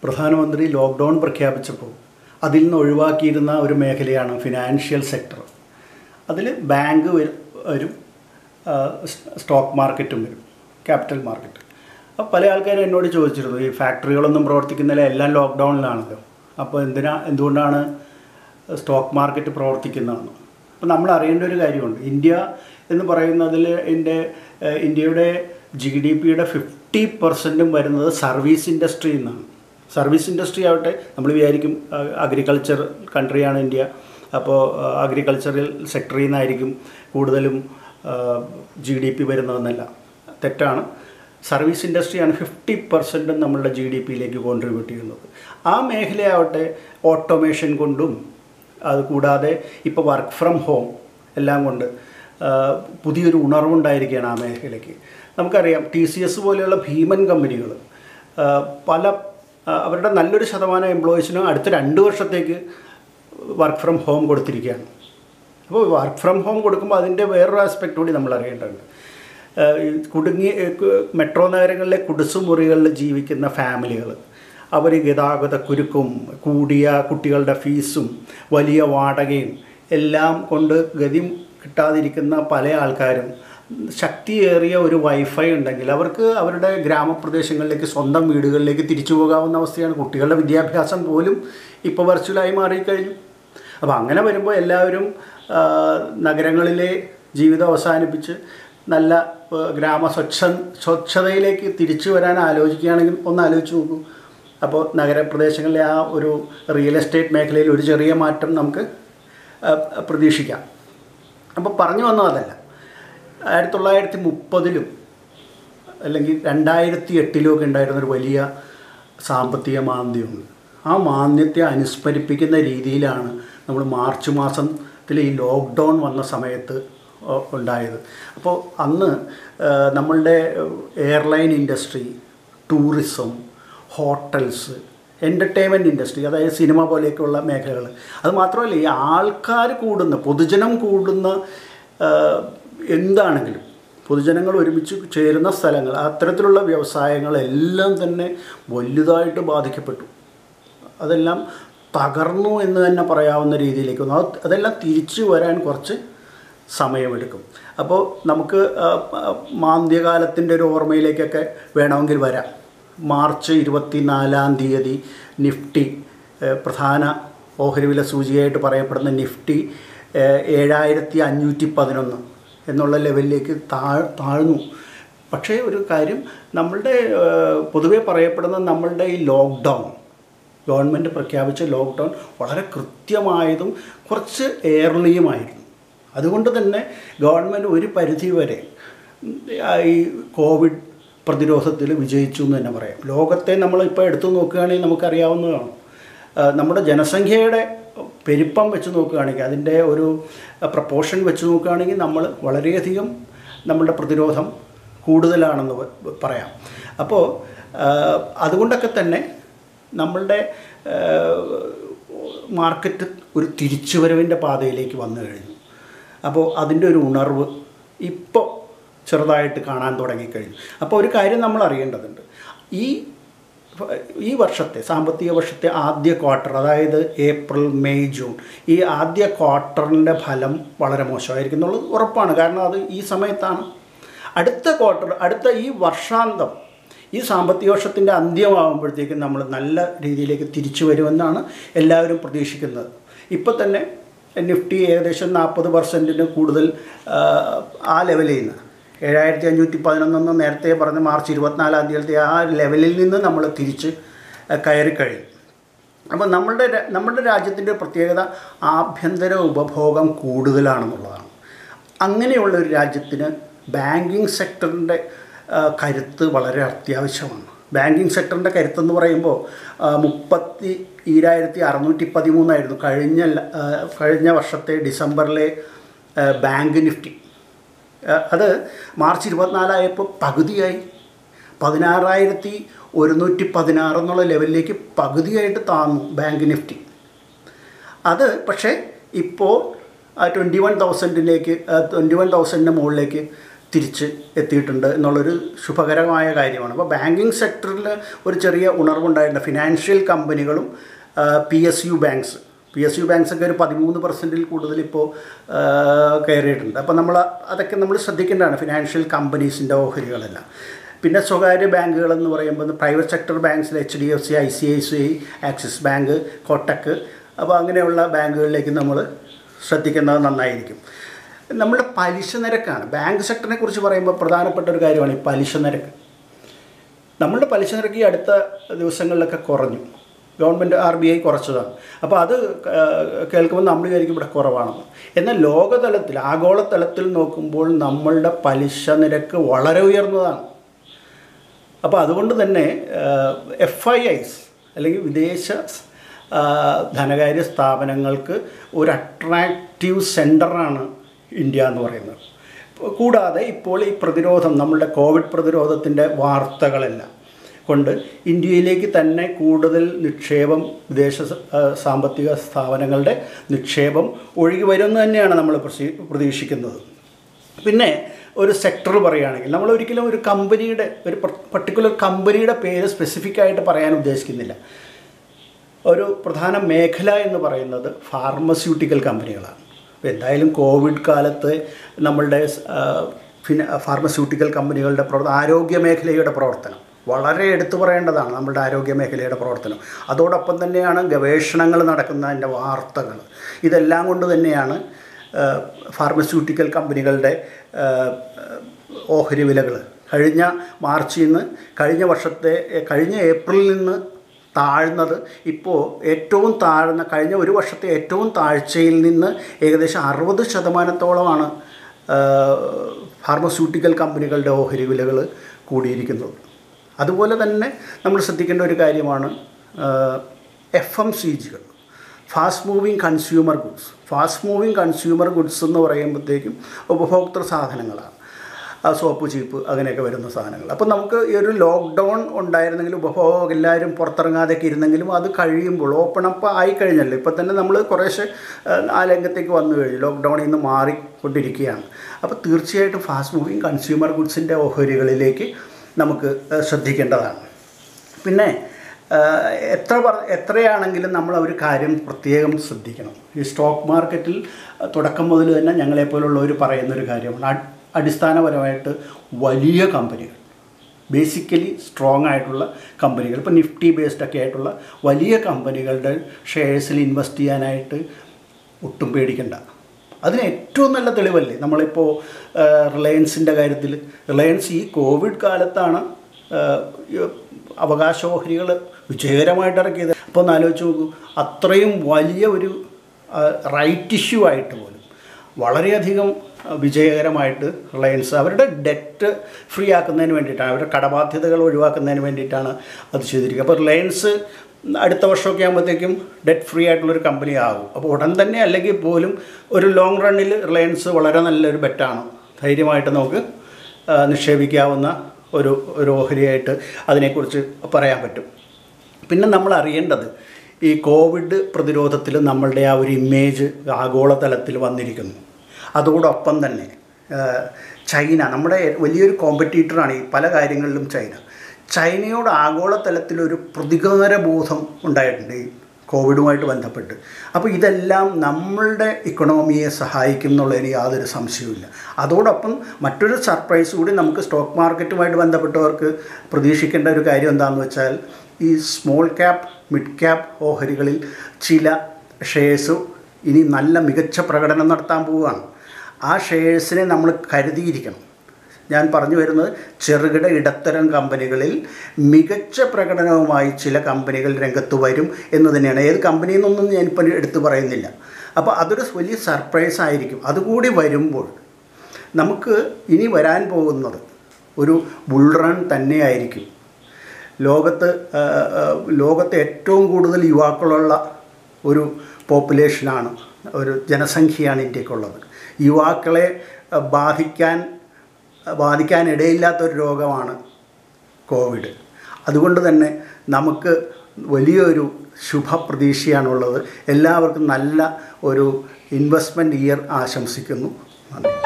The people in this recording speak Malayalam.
പ്രധാനമന്ത്രി ലോക്ക്ഡൗൺ പ്രഖ്യാപിച്ചപ്പോൾ അതിൽ നിന്ന് ഒഴിവാക്കിയിരുന്ന ഒരു മേഖലയാണ് ഫിനാൻഷ്യൽ സെക്ടർ അതിൽ ബാങ്ക് വരും വരും ആ, സ്- സ്റ്റോക്ക് മാർക്കറ്റും വരും ക്യാപിറ്റൽ മാർക്കറ്റ് അപ്പോൾ പല ആൾക്കാരും എന്നോട് ചോദിച്ചിരുന്നു ഈ ഫാക്ടറികളൊന്നും പ്രവർത്തിക്കുന്നില്ല എല്ലാം ലോക്ക്ഡൗണിലാണല്ലോ അപ്പോൾ എന്തിനാ എന്തുകൊണ്ടാണ് സ്റ്റോക്ക് മാർക്കറ്റ് പ്രവർത്തിക്കുന്നതെന്ന് അപ്പോൾ നമ്മൾ അറിയേണ്ട ഒരു കാര്യമുണ്ട് ഇന്ത്യ എന്ന് പറയുന്നതിൽ എൻ്റെ ഏഹ്, ഇന്ത്യയുടെ ജി ഡി പിയുടെ ഫിഫ്റ്റി പെർസെൻറ്റും വരുന്നത് സർവീസ് ഇൻഡസ്ട്രിയിൽ നിന്നാണ് സർവീസ് ഇൻഡസ്ട്രി ആവട്ടെ നമ്മൾ വിചാരിക്കും അഗ്രികൾച്ചർ കൺട്രിയാണ് ഇന്ത്യ അപ്പോൾ അഗ്രികൾച്ചറൽ സെക്ടറിൽ നിന്നായിരിക്കും കൂടുതലും ജി ഡി പി വരുന്നതെന്നല്ല തെറ്റാണ് സർവീസ് ഇൻഡസ്ട്രിയാണ് ഫിഫ്റ്റി പെർസെൻറ്റും നമ്മളുടെ ജി ഡി പിയിലേക്ക് കോൺട്രിബ്യൂട്ട് ചെയ്യുന്നത് ആ മേഖലയാവട്ടെ ഓട്ടോമേഷൻ കൊണ്ടും അത് കൂടാതെ ഇപ്പോൾ വർക്ക് ഫ്രം ഹോം എല്ലാം കൊണ്ട് ആ, പുതിയൊരു ഉണർവുണ്ടായിരിക്കുകയാണ് ആ മേഖലയ്ക്ക് നമുക്കറിയാം ടി സി എസ് പോലെയുള്ള ഭീമൻ കമ്പനികൾ പല ആ, അവരുടെ നല്ലൊരു ശതമാനം എംപ്ലോയീസിനും അടുത്ത രണ്ട് വർഷത്തേക്ക് വർക്ക് ഫ്രം ഹോം കൊടുത്തിരിക്കുകയാണ് അപ്പോൾ വർക്ക് ഫ്രം ഹോം കൊടുക്കുമ്പോൾ അതിൻ്റെ വേറൊരു ആസ്പെക്ട് കൂടി നമ്മൾ അറിയേണ്ടതുണ്ട് ഏഹ് ഈ കുടുങ്ങി ഏഹ് കു- മെട്രോ നഗരങ്ങളിലെ കുടിസുമുറികളിൽ ജീവിക്കുന്ന ഫാമിലികൾ അവർ ഗതാഗത കുരുക്കും കൂടിയ കുട്ടികളുടെ ഫീസും വലിയ വാടകയും എല്ലാം കൊണ്ട് ഗതി കിട്ടാതിരിക്കുന്ന പല ആൾക്കാരും ശക്തിയേറിയ ഒരു വൈഫൈ ഉണ്ടെങ്കിൽ അവർക്ക് അവരുടെ ഗ്രാമപ്രദേശങ്ങളിലേക്ക് സ്വന്തം വീടുകളിലേക്ക് തിരിച്ചു പോകാവുന്ന അവസ്ഥയാണ് കുട്ടികളുടെ വിദ്യാഭ്യാസം പോലും ഇപ്പോൾ വെർച്വലായി മാറിക്കഴിഞ്ഞു അപ്പോൾ അങ്ങനെ വരുമ്പോൾ എല്ലാവരും ആ, നഗരങ്ങളിലെ ജീവിതം അവസാനിപ്പിച്ച് നല്ല ആ, ഗ്രാമ സ്വച്ഛ സ്വച്ഛതയിലേക്ക് തിരിച്ചു വരാൻ ആലോചിക്കുകയാണെങ്കിൽ ഒന്ന് ആലോചിച്ച് നോക്കൂ അപ്പോൾ നഗരപ്രദേശങ്ങളിലെ ആ ഒരു റിയൽ എസ്റ്റേറ്റ് മേഖലയിൽ ഒരു ചെറിയ മാറ്റം നമുക്ക് ആ, പ്രതീക്ഷിക്കാം അപ്പോൾ പറഞ്ഞു വന്നത് അതല്ല ആയിരത്തി തൊള്ളായിരത്തി മുപ്പതിലും അല്ലെങ്കിൽ രണ്ടായിരത്തി എട്ടിലും ഒക്കെ ഉണ്ടായിരുന്നൊരു വലിയ സാമ്പത്തിക മാന്ദ്യമുണ്ട് ആ മാന്ദ്യത്തെ അനുസ്മരിപ്പിക്കുന്ന രീതിയിലാണ് നമ്മൾ മാർച്ച് മാസത്തിൽ ഈ ലോക്ക്ഡൗൺ വന്ന സമയത്ത് ഒ- ഉണ്ടായത് അപ്പോൾ അന്ന് ആ, നമ്മളുടെ airline industry tourism hotels entertainment industry അതായത് സിനിമ പോലെയൊക്കെയുള്ള മേഖലകൾ അത് മാത്രമല്ല ഈ ആൾക്കാർ കൂടുന്ന പൊതുജനം കൂടുന്ന ആ, എന്താണെങ്കിലും പൊതുജനങ്ങൾ ഒരുമിച്ച് ചേരുന്ന സ്ഥലങ്ങൾ അത്തരത്തിലുള്ള വ്യവസായങ്ങളെല്ലാം തന്നെ വലുതായിട്ട് ബാധിക്കപ്പെട്ടു അതെല്ലാം തകർന്നു എന്ന് തന്നെ പറയാവുന്ന രീതിയിലേക്ക് വന്നു അത് അതെല്ലാം തിരിച്ചു വരാൻ കുറച്ച് സമയമെടുക്കും അപ്പോൾ നമുക്ക് ആ, ആ, മാന്ദ്യകാലത്തിൻ്റെ ഒരു ഓർമ്മയിലേക്കൊക്കെ വേണമെങ്കിൽ വരാം മാർച്ച് ഇരുപത്തി നാലാം തീയതി നിഫ്റ്റി ഏഹ്, പ്രധാന ഓഹരി വില സൂചികയായിട്ട് പറയപ്പെടുന്ന നിഫ്റ്റി ഏഹ്, ഏഴായിരത്തി അഞ്ഞൂറ്റി പതിനൊന്ന് എന്നുള്ള ലെവലിലേക്ക് താഴ് താഴ്ന്നു പക്ഷേ ഒരു കാര്യം നമ്മളുടെ ഏഹ്, പൊതുവെ പറയപ്പെടുന്ന നമ്മളുടെ ഈ ലോക്ക്ഡൗൺ ഗവൺമെൻറ് പ്രഖ്യാപിച്ച ലോക്ക്ഡൗൺ വളരെ കൃത്യമായതും കുറച്ച് എയർലിയുമായിരുന്നു അതുകൊണ്ട് തന്നെ ഗവൺമെൻറ് ഒരു പരിധി വരെ ഉം, ആ ഈ കോവിഡ് പ്രതിരോധത്തിൽ വിജയിച്ചു എന്ന് തന്നെ പറയാം ലോകത്തെ നമ്മളിപ്പോൾ എടുത്തു നോക്കുകയാണെങ്കിൽ നമുക്കറിയാവുന്നതാണ് ആ, നമ്മുടെ ജനസംഖ്യയുടെ പെരുപ്പം വെച്ച് നോക്കുകയാണെങ്കിൽ അതിൻ്റെ ഒരു പ്രപ്പോർഷൻ വെച്ച് നോക്കുകയാണെങ്കിൽ നമ്മൾ വളരെയധികം നമ്മളുടെ പ്രതിരോധം കൂടുതലാണെന്ന് പ- പറയാം അപ്പോൾ ആ, അതുകൊണ്ടൊക്കെ തന്നെ നമ്മളുടെ ആ, മാർക്കറ്റ് ഒരു തിരിച്ചുവരവിൻ്റെ പാതയിലേക്ക് വന്നു കഴിഞ്ഞു അപ്പോൾ അതിൻ്റെ ഒരു ഉണർവ് ഇപ്പോൾ ചെറുതായിട്ട് കാണാൻ തുടങ്ങിക്കഴിഞ്ഞു അപ്പോൾ ഒരു കാര്യം നമ്മൾ അറിയേണ്ടതുണ്ട് ഈ ഈ വർഷത്തെ സാമ്പത്തിക വർഷത്തെ ആദ്യ ക്വാർട്ടർ അതായത് ഏപ്രിൽ മെയ് ജൂൺ ഈ ആദ്യ ക്വാർട്ടറിൻ്റെ ഫലം വളരെ മോശമായിരിക്കും എന്നുള്ളത് ഉറപ്പാണ് കാരണം അത് ഈ സമയത്താണ് അടുത്ത ക്വാർട്ടർ അടുത്ത ഈ വർഷാന്തം ഈ സാമ്പത്തിക വർഷത്തിൻ്റെ അന്ത്യമാകുമ്പോഴത്തേക്കും നമ്മൾ നല്ല രീതിയിലേക്ക് തിരിച്ചു വരുമെന്നാണ് എല്ലാവരും പ്രതീക്ഷിക്കുന്നത് ഇപ്പോൾ തന്നെ നിഫ്റ്റി ഏകദേശം നാൽപ്പത് പെർസെൻറ്റിന് കൂടുതൽ ആ, ആ ലെവലിൽ നിന്ന് ഏഴായിരത്തി അഞ്ഞൂറ്റി പതിനൊന്നെന്ന് നേരത്തെ പറഞ്ഞ മാർച്ച് ഇരുപത്തിനാലാം തീയതി ആ ലെവലിൽ നിന്ന് നമ്മൾ തിരിച്ച് കയറി കഴിയും അപ്പോൾ നമ്മളുടെ രാ- നമ്മുടെ രാജ്യത്തിൻ്റെ പ്രത്യേകത ആഭ്യന്തര ഉപഭോഗം കൂടുതലാണെന്നുള്ളതാണ് അങ്ങനെയുള്ള ഒരു രാജ്യത്തിന് ബാങ്കിങ് സെക്ടറിൻ്റെ കരുത്ത് വളരെ അത്യാവശ്യമാണ് ബാങ്കിങ് സെക്ടറിൻ്റെ കരുത്തെന്ന് പറയുമ്പോൾ ആ, മുപ്പത്തി ഈരായിരത്തി അറുന്നൂറ്റി പതിമൂന്നായിരുന്നു കഴിഞ്ഞ ല- ആ, കഴിഞ്ഞ വർഷത്തെ ഡിസംബറിലെ ആ, ബാങ്ക് നിഫ്റ്റി ആ, അത് മാർച്ച് ഇരുപത്തിനാലായപ്പോൾ പകുതിയായി പതിനാറായിരത്തി ഒരുന്നൂറ്റി പതിനാറ് എന്നുള്ള ലെവലിലേക്ക് പകുതിയായിട്ട് താന്നു ബാങ്ക് നിഫ്റ്റി അത് പക്ഷേ ഇപ്പോൾ ട്വൻറ്റി വൺ തൗസൻഡിലേക്ക് ട്വൻറ്റി വൺ തൗസൻഡിന് മുകളിലേക്ക് തിരിച്ച് എത്തിയിട്ടുണ്ട് എന്നുള്ളൊരു ശുഭകരമായ കാര്യമാണ് അപ്പോൾ ബാങ്കിങ് സെക്ടറിൽ ഒരു ചെറിയ ഉണർവുണ്ടായിട്ടുണ്ട് ഫിനാൻഷ്യൽ കമ്പനികളും P S U banks P S U banks ഒക്കെ ഒരു പതിമൂന്ന് പെർസെൻറ്റിൽ കൂടുതൽ ഇപ്പോൾ കയറിയിട്ടുണ്ട് അപ്പോൾ നമ്മൾ അതൊക്കെ നമ്മൾ ശ്രദ്ധിക്കേണ്ടതാണ് ഫിനാൻഷ്യൽ കമ്പനീസിൻ്റെ ഓഹരികളെല്ലാം പിന്നെ സ്വകാര്യ ബാങ്കുകൾ എന്ന് പറയുമ്പോൾ പ്രൈവറ്റ് സെക്ടർ ബാങ്ക്സിൽ H D F C I C I C I Axis bank Kotak അപ്പോൾ അങ്ങനെയുള്ള ബാങ്കുകളിലേക്ക് നമ്മൾ ശ്രദ്ധിക്കുന്നത് നന്നായിരിക്കും നമ്മുടെ പലിശ നിരക്കാണ് ബാങ്ക് സെക്ടറിനെ കുറിച്ച് പറയുമ്പോൾ പ്രധാനപ്പെട്ട ഒരു കാര്യമാണ് ഈ പലിശ നിരക്ക് നമ്മളുടെ പലിശ നിരക്ക് ഈ അടുത്ത ദിവസങ്ങളിലൊക്കെ കുറഞ്ഞു ഗവൺമെൻറ് ആർ ബി ഐ കുറച്ചതാണ് അപ്പോൾ അത് കേൾക്കുമ്പോൾ നമ്മൾ വിചാരിക്കും ഇവിടെ കുറവാണെന്ന് എന്നാൽ ലോകതലത്തിൽ ആഗോളതലത്തിൽ നോക്കുമ്പോൾ നമ്മളുടെ പലിശ നിരക്ക് വളരെ ഉയർന്നതാണ് അപ്പോൾ അതുകൊണ്ട് തന്നെ എഫ് ഐ ഐസ് അല്ലെങ്കിൽ വിദേശ ആ, ധനകാര്യ സ്ഥാപനങ്ങൾക്ക് ഒരു അട്രാക്റ്റീവ് സെൻറ്ററാണ് ഇന്ത്യ എന്ന് പറയുന്നത് കൂടാതെ ഇപ്പോൾ ഈ പ്രതിരോധം നമ്മളുടെ കോവിഡ് പ്രതിരോധത്തിൻ്റെ വാർത്തകളെല്ലാം കൊണ്ട് ഇന്ത്യയിലേക്ക് തന്നെ കൂടുതൽ നിക്ഷേപം വിദേശ സ- ആ, സാമ്പത്തിക സ്ഥാപനങ്ങളുടെ നിക്ഷേപം ഒഴുകി വരുമെന്ന് തന്നെയാണ് നമ്മൾ പ്രസി- പ്രതീക്ഷിക്കുന്നത് പിന്നെ ഒരു സെക്ടർ പറയുകയാണെങ്കിൽ നമ്മൾ ഒരിക്കലും ഒരു കമ്പനിയുടെ ഒരു പർട്ടിക്കുലർ കമ്പനിയുടെ പേര് സ്പെസിഫിക് ആയിട്ട് പറയാൻ ഉദ്ദേശിക്കുന്നില്ല ഒരു പ്രധാന മേഖല എന്ന് പറയുന്നത് ഫാർമസ്യൂട്ടിക്കൽ കമ്പനികളാണ് അപ്പോൾ എന്തായാലും കോവിഡ് കാലത്ത് നമ്മളുടെ ആ, ഫിന ഫാർമസ്യൂട്ടിക്കൽ കമ്പനികളുടെ പ്രവർത്തനം ആരോഗ്യ മേഖലയുടെ പ്രവർത്തനം വളരെ എടുത്തു പറയേണ്ടതാണ് നമ്മളുടെ ആരോഗ്യ മേഖലയുടെ പ്രവർത്തനം അതോടൊപ്പം തന്നെയാണ് ഗവേഷണങ്ങൾ നടക്കുന്നതിൻ്റെ വാർത്തകൾ ഇതെല്ലാം കൊണ്ട് തന്നെയാണ് ആ, ഫാർമസ്യൂട്ടിക്കൽ കമ്പനികളുടെ ആ, ഓഹരി വിലകൾ കഴിഞ്ഞ മാർച്ചിൽ നിന്ന് കഴിഞ്ഞ വർഷത്തെ കഴിഞ്ഞ ഏപ്രിലിൽ നിന്ന് താഴ്ന്നത് ഇപ്പോൾ ഏറ്റവും താഴ്ന്ന കഴിഞ്ഞ ഒരു വർഷത്തെ ഏറ്റവും താഴ്ചയിൽ നിന്ന് ഏകദേശം അറുപത് ശതമാനത്തോളമാണ് ആ, ഫാർമസ്യൂട്ടിക്കൽ കമ്പനികളുടെ ഓഹരി വിലകൾ കൂടിയിരിക്കുന്നത് അതുപോലെ തന്നെ നമ്മൾ ശ്രദ്ധിക്കേണ്ട ഒരു കാര്യമാണ് എഫ് എം സി ജികൾ fast moving consumer goods fast moving consumer goods എന്ന് പറയുമ്പോഴത്തേക്കും ഉപഭോക്തൃ സാധനങ്ങളാണ് ആ സോപ്പ് ചീപ്പ് അങ്ങനെയൊക്കെ വരുന്ന സാധനങ്ങൾ അപ്പോൾ നമുക്ക് ഈ ഒരു ലോക്ക്ഡൗൺ ഉണ്ടായിരുന്നെങ്കിലും ഉപഭോഗം എല്ലാവരും പുറത്തിറങ്ങാതെയൊക്കെ ഇരുന്നെങ്കിലും അത് കഴിയുമ്പോൾ ഓപ്പൺ അപ്പ് ആയിക്കഴിഞ്ഞല്ലോ ഇപ്പോൾ തന്നെ നമ്മൾ കുറേശ്ശെ ആ, ആ രംഗത്തേക്ക് വന്നു കഴിഞ്ഞു ലോക്ക്ഡൗണിൽ നിന്ന് മാറിക്കൊണ്ടിരിക്കുകയാണ് അപ്പോൾ തീർച്ചയായിട്ടും ഫാസ്റ്റ് മൂവിങ് കൺസ്യൂമർ ഗുഡ്സിൻ്റെ ഓഹരികളിലേക്ക് നമുക്ക് ആ, ശ്രദ്ധിക്കേണ്ടതാണ് പിന്നെ ആ, എത്ര പറ എത്രയാണെങ്കിലും നമ്മൾ ഒരു കാര്യം പ്രത്യേകം ശ്രദ്ധിക്കണം ഈ സ്റ്റോക്ക് മാർക്കറ്റിൽ ആ, തുടക്കം മുതൽ തന്നെ ഞങ്ങളെപ്പോലുള്ളവർ പറയുന്നൊരു കാര്യമാണ് അ- അടിസ്ഥാനപരമായിട്ട് വലിയ കമ്പനികൾ ബേസിക്കലി സ്ട്രോങ് ആയിട്ടുള്ള കമ്പനികൾ ഇപ്പോൾ നിഫ്റ്റി ബേസ്ഡ് ഒക്കെ ആയിട്ടുള്ള വലിയ കമ്പനികളുടെ ഷെയർസിൽ ഇൻവെസ്റ്റ് ചെയ്യാനായിട്ട് ഒട്ടും പേടിക്കണ്ട അതിന് ഏറ്റവും നല്ല തെളിവല്ലേ നമ്മളിപ്പോൾ റിലയൻസിൻ്റെ കാര്യത്തിൽ റിലയൻസ് ഈ കോവിഡ് കാലത്താണ് ആ, ഈ അവകാശോഹരികൾ വിജയകരമായിട്ട് ഇറക്കിയത് അപ്പോൾ ഒന്ന് ആലോചിച്ച് നോക്കൂ അത്രയും വലിയ ഒരു റൈറ്റ് ഇഷ്യൂ ആയിട്ട് പോലും വളരെയധികം ആ, വിജയകരമായിട്ട് റിലയൻസ് അവരുടെ ഡെറ്റ് ഫ്രീ ആക്കുന്നതിന് വേണ്ടിയിട്ടാണ് അവരുടെ കടബാധ്യതകൾ ഒഴിവാക്കുന്നതിന് വേണ്ടിയിട്ടാണ് അത് ചെയ്തിരിക്കുന്നത് അപ്പോൾ റിലയൻസ് അടുത്ത വർഷമൊക്കെ ആകുമ്പോഴത്തേക്കും ഡെറ്റ് ഫ്രീ ആയിട്ടുള്ളൊരു കമ്പനി ആകും അപ്പോൾ ഉടൻ തന്നെ അല്ലെങ്കിൽ പോലും ഒരു ലോങ് റണ്ണിൽ റിലയൻസ് വളരെ നല്ലൊരു ബെറ്റാണ് ധൈര്യമായിട്ട് നമുക്ക് ആ, നിക്ഷേപിക്കാവുന്ന ഒരു ഒരു ഓഹരിയായിട്ട് അതിനെക്കുറിച്ച് പറയാൻ പറ്റും പിന്നെ നമ്മൾ അറിയേണ്ടത് ഈ കോവിഡ് പ്രതിരോധത്തിൽ നമ്മളുടെ ആ ഒരു ഇമേജ് ആഗോളതലത്തിൽ വന്നിരിക്കുന്നു അതോടൊപ്പം തന്നെ ആ, ചൈന നമ്മുടെ വലിയൊരു കോമ്പറ്റീറ്ററാണ് ഈ പല കാര്യങ്ങളിലും ചൈന ചൈനയോട് ആഗോളതലത്തിലൊരു പ്രതികാരബോധം ഉണ്ടായിട്ടുണ്ട് ഈ കോവിഡുമായിട്ട് ബന്ധപ്പെട്ട് അപ്പോൾ ഇതെല്ലാം നമ്മളുടെ ഇക്കണോമിയെ സഹായിക്കും എന്നുള്ളതിന് യാതൊരു സംശയവുമില്ല അതോടൊപ്പം മറ്റൊരു സർപ്രൈസ് കൂടി നമുക്ക് സ്റ്റോക്ക് മാർക്കറ്റുമായിട്ട് ബന്ധപ്പെട്ടവർക്ക് പ്രതീക്ഷിക്കേണ്ട ഒരു കാര്യം എന്താണെന്ന് വെച്ചാൽ ഈ സ്മോൾ ക്യാപ്പ് മിഡ് ക്യാപ്പ് ഓഹരികളിൽ ചില ഷെയർസ് ഇനി നല്ല മികച്ച പ്രകടനം നടത്താൻ പോവുകയാണ് ആ ഷെയർസിനെ നമ്മൾ കരുതിയിരിക്കണം ഞാൻ പറഞ്ഞു വരുന്നത് ചെറുകിട ഇടത്തരം കമ്പനികളിൽ മികച്ച പ്രകടനവുമായി ചില കമ്പനികൾ രംഗത്ത് വരും എന്ന് തന്നെയാണ് ഏത് കമ്പനിയിൽ നിന്നൊന്നും ഞാനിപ്പോൾ എടുത്തു പറയുന്നില്ല അപ്പോൾ അതൊരു വലിയ സർപ്രൈസ് ആയിരിക്കും അതുകൂടി വരുമ്പോൾ നമുക്ക് ഇനി വരാൻ പോകുന്നത് ഒരു ബുൾ റൺ തന്നെയായിരിക്കും ലോകത്ത് ആ, ആ, ലോകത്ത് ഏറ്റവും കൂടുതൽ യുവാക്കളുള്ള ഒരു പോപ്പുലേഷനാണ് ഒരു ജനസംഖ്യയാണ് ഇന്ത്യക്കുള്ളത് യുവാക്കളെ ആ, ബാധിക്കാൻ ബാധിക്കാനിടയില്ലാത്തൊരു രോഗമാണ് കോവിഡ് അതുകൊണ്ട് തന്നെ നമുക്ക് വലിയൊരു ശുഭപ്രതീക്ഷയാണുള്ളത് എല്ലാവർക്കും നല്ല ഒരു ഇൻവെസ്റ്റ്മെൻറ്റ് ഇയർ ആശംസിക്കുന്നു നന്ദി